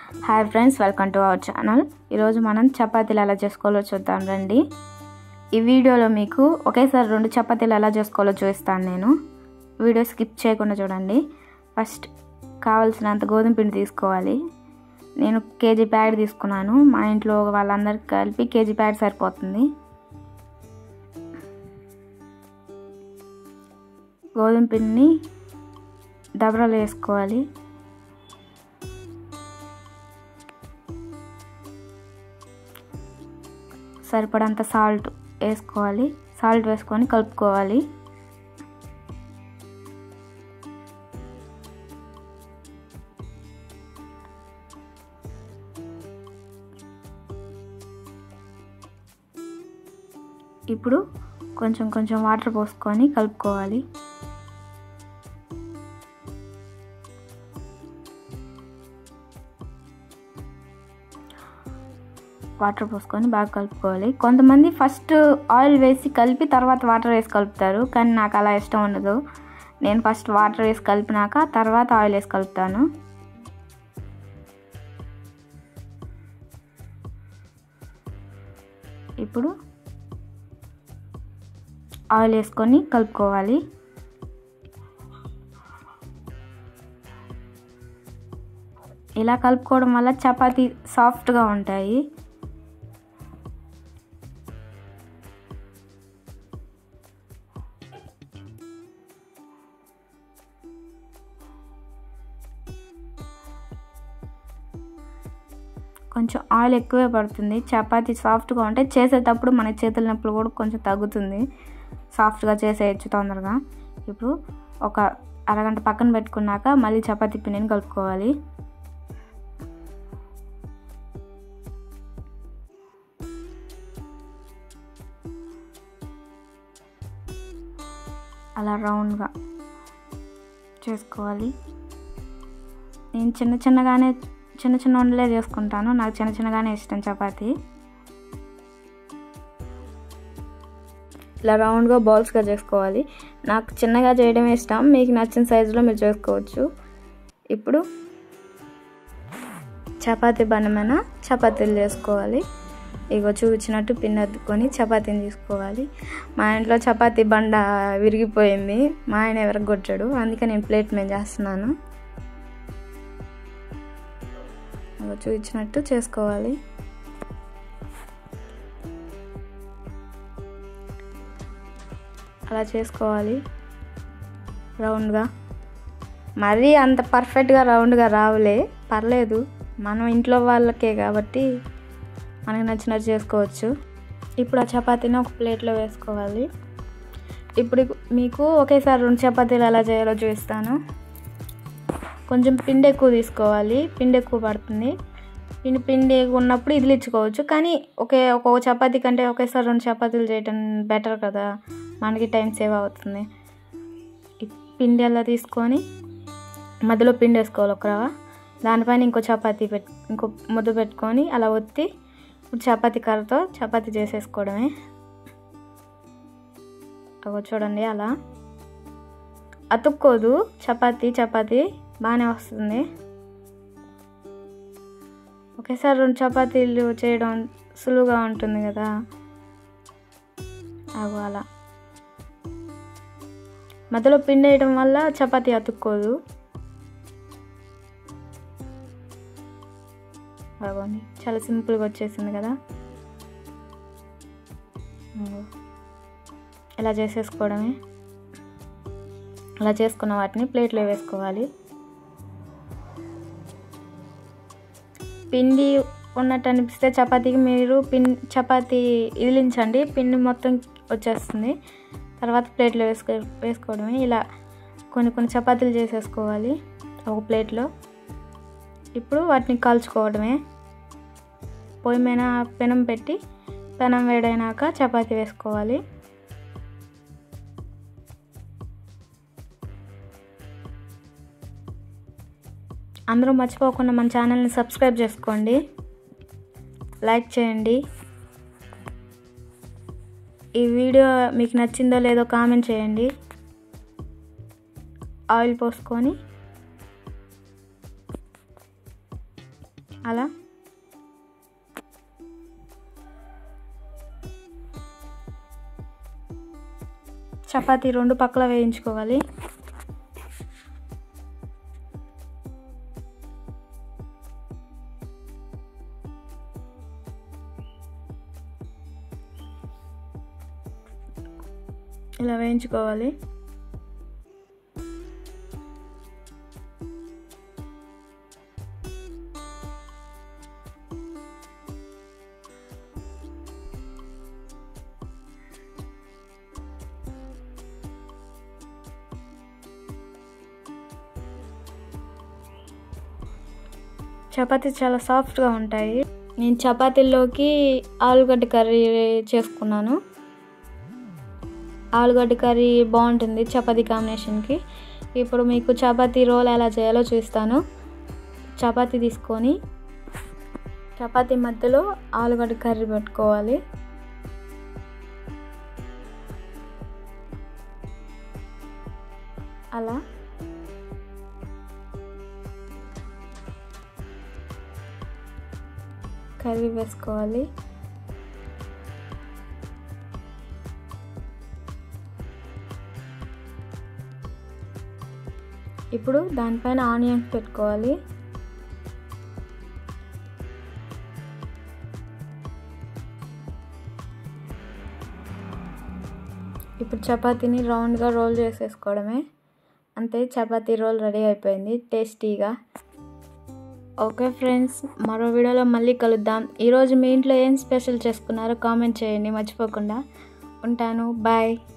hi friends welcome to our channel ఈరోజు మనం చపాతీలు ఎలా చేసుకోవాలో చూద్దాం రండి ఈ వీడియోలో మీకు ఒకేసారి రెండు చపాతీలు ఎలా చేసుకోవాలో చూపిస్తాను నేను వీడియో స్కిప్ చేయకుండా చూడండి ఫస్ట్ కావాల్సినంత గోధుమ పిండి తీసుకోవాలి నేను కేజీ ప్యాడ్ తీసుకున్నాను మా ఇంట్లో వాళ్ళందరికీ కలిపి కేజీ ప్యాడ్ సరిపోతుంది గోధుమ పిండిని దబరలు వేసుకోవాలి సరిపడంత సాల్ట్ వేసుకోవాలి సాల్ట్ వేసుకొని కలుపుకోవాలి ఇప్పుడు కొంచెం కొంచెం వాటర్ పోసుకొని కలుపుకోవాలి వాటర్ పోసుకొని బాగా కలుపుకోవాలి కొంతమంది ఫస్ట్ ఆయిల్ వేసి కలిపి తర్వాత వాటర్ వేసి కలుపుతారు కానీ నాకు అలా ఇష్టం ఉండదు నేను ఫస్ట్ వాటర్ వేసి కలిపినాక తర్వాత ఆయిల్ వేసి కలుపుతాను ఇప్పుడు ఆయిల్ వేసుకొని కలుపుకోవాలి ఇలా కలుపుకోవడం వల్ల చపాతీ సాఫ్ట్గా ఉంటాయి కొంచెం ఆయిల్ ఎక్కువే పడుతుంది చపాతీ సాఫ్ట్గా ఉంటే చేసేటప్పుడు మన చేతుల నొప్పులు కూడా కొంచెం తగ్గుతుంది సాఫ్ట్గా చేసేయచ్చు తొందరగా ఇప్పుడు ఒక అరగంట పక్కన పెట్టుకున్నాక మళ్ళీ చపాతీ పిండిని కలుపుకోవాలి అలా రౌండ్గా చేసుకోవాలి నేను చిన్న చిన్నగానే చిన్న చిన్న వండలే చేసుకుంటాను నాకు చిన్న చిన్నగానే ఇష్టం చపాతీ ఇలా రౌండ్గా బాల్స్గా చేసుకోవాలి నాకు చిన్నగా చేయడం ఇష్టం మీకు నచ్చిన సైజులో మీరు చేసుకోవచ్చు ఇప్పుడు చపాతీ బండమైన చపాతీలు చేసుకోవాలి ఇగో చూపించినట్టు పిన్ అద్దుకొని చపాతీని తీసుకోవాలి మా ఇంట్లో చపాతీ బండ విరిగిపోయింది మా ఆయన ఎవరికి కొట్టాడు అందుకే నేను ప్లేట్ మీద చేస్తున్నాను చూపించినట్టు చేసుకోవాలి అలా చేసుకోవాలి రౌండ్గా మరీ అంత పర్ఫెక్ట్గా రౌండ్గా రావులే పర్లేదు మనం ఇంట్లో వాళ్ళకే కాబట్టి మనకి నచ్చినట్టు చేసుకోవచ్చు ఇప్పుడు ఆ చపాతీని ఒక ప్లేట్లో వేసుకోవాలి ఇప్పుడు మీకు ఒకేసారి రెండు చపాతీలు ఎలా చేయాలో చూపిస్తాను కొంచెం పిండి ఎక్కువ తీసుకోవాలి పిండి ఎక్కువ పడుతుంది పిండి పిండి ఉన్నప్పుడు ఇదిలిచ్చుకోవచ్చు కానీ ఒకే ఒక్కొక్క చపాతీ కంటే ఒకేసారి రెండు చపాతీలు చేయటం బెటర్ కదా మనకి టైం సేవ్ అవుతుంది పిండి అలా తీసుకొని మధ్యలో పిండి వేసుకోవాలి ఒక రవ దానిపైన ఇంకో చపాతీ పెట్ ఇంకో ముద్ద పెట్టుకొని అలా ఒత్తి ఇప్పుడు చపాతీ కర్రతో చపాతీ చేసేసుకోవడమే అగో చూడండి అలా అతుక్కోదు చపాతీ చపాతీ బాగానే వస్తుంది ఒకేసారి రెండు చపాతీలు చేయడం సులువుగా ఉంటుంది కదా అగో అలా మధ్యలో పిండి వేయడం వల్ల చపాతీ అతుక్కోదు బాగుంది చాలా సింపుల్గా వచ్చేసింది కదా ఇలా చేసేసుకోవడమే అలా చేసుకున్న వాటిని ప్లేట్లో వేసుకోవాలి పిండి ఉన్నట్టు అనిపిస్తే చపాతీకి మీరు పిన్ చపాతీ ఇదిలించండి పిండి మొత్తం వచ్చేస్తుంది తర్వాత ప్లేట్లో వేసుకో వేసుకోవడమే ఇలా కొన్ని కొన్ని చపాతీలు చేసేసుకోవాలి ఒక ప్లేట్లో ఇప్పుడు వాటిని కాల్చుకోవడమే పొయ్యి మీద పెనం పెట్టి పెనం వేడైనాక చపాతీ వేసుకోవాలి అందరూ మర్చిపోకుండా మన ఛానల్ని సబ్స్క్రైబ్ చేసుకోండి లైక్ చేయండి ఈ వీడియో మీకు నచ్చిందో లేదో కామెంట్ చేయండి ఆయిల్ పోసుకొని అలా చపాతీ రెండు పక్కల వేయించుకోవాలి ఇలా వేయించుకోవాలి చపాతీ చాలా సాఫ్ట్గా ఉంటాయి నేను చపాతీల్లోకి ఆలుగడ్డ కర్రీ చేసుకున్నాను ఆలుగడ్డ కర్రీ బాగుంటుంది చపాతీ కాంబినేషన్కి ఇప్పుడు మీకు చపాతీ రోల్ ఎలా చేయాలో చూస్తాను చపాతీ తీసుకొని చపాతీ మధ్యలో ఆలుగడ్డ కర్రీ పెట్టుకోవాలి అలా కర్రీ వేసుకోవాలి ఇప్పుడు దానిపైన ఆనియన్స్ పెట్టుకోవాలి ఇప్పుడు చపాతీని రౌండ్గా రోల్ చేసేసుకోవడమే అంతే చపాతీ రోల్ రెడీ అయిపోయింది టేస్టీగా ఓకే ఫ్రెండ్స్ మరో వీడియోలో మళ్ళీ కలుద్దాం ఈరోజు మీ ఇంట్లో ఏం స్పెషల్ చేసుకున్నారో కామెంట్ చేయండి మర్చిపోకుండా ఉంటాను బాయ్